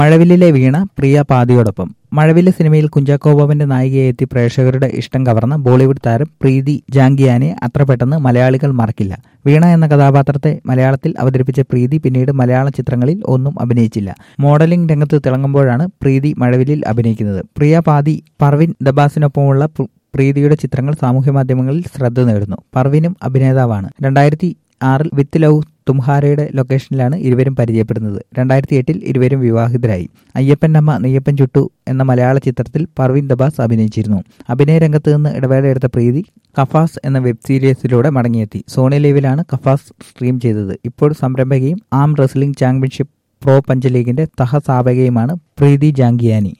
മഴവില്ലിലെ വീണ പ്രിയ പാതിയോടൊപ്പം മഴവില്ല് സിനിമയിൽ കുഞ്ചാക്കോ ബോബന്റെ നായികയെ എത്തി പ്രേക്ഷകരുടെ ഇഷ്ടം കവർന്ന ബോളിവുഡ് താരം പ്രീതി ജാംഗിയാനെ അത്ര പെട്ടെന്ന് മലയാളികൾ മറക്കില്ല വീണ എന്ന കഥാപാത്രത്തെ മലയാളത്തിൽ അവതരിപ്പിച്ച പ്രീതി പിന്നീട് മലയാള ചിത്രങ്ങളിൽ ഒന്നും അഭിനയിച്ചില്ല മോഡലിംഗ് രംഗത്ത് തിളങ്ങുമ്പോഴാണ് പ്രീതി മഴവില്ലിൽ അഭിനയിക്കുന്നത് പ്രിയ പാതി പർവിൻ ദബാസിനൊപ്പമുള്ള പ്രീതിയുടെ ചിത്രങ്ങൾ സാമൂഹ്യമാധ്യമങ്ങളിൽ ശ്രദ്ധ നേടുന്നു പർവിനും അഭിനേതാവാണ് രണ്ടായിരത്തി ആറിൽ വിത്ത് ലവ് തുംഹാരയുടെ ലൊക്കേഷനിലാണ് ഇരുവരും പരിചയപ്പെടുന്നത് രണ്ടായിരത്തി എട്ടിൽ ഇരുവരും വിവാഹിതരായി അയ്യപ്പൻ അമ്മ നെയ്യപ്പൻ ചുട്ടു എന്ന മലയാള ചിത്രത്തിൽ പർവീൻ ദബാസ് അഭിനയിച്ചിരുന്നു അഭിനയ രംഗത്ത് നിന്ന് ഇടവേളയെടുത്ത പ്രീതി കഫാസ് എന്ന വെബ് സീരീസിലൂടെ മടങ്ങിയെത്തി സോണി ലൈവിലാണ് കഫാസ് സ്ട്രീം ചെയ്തത് ഇപ്പോൾ സംരംഭകയും arm wrestling championship pro Panja ലീഗിന്റെ സഹസ്ഥാപകയുമാണ് പ്രീതി ജാംഗിയാനി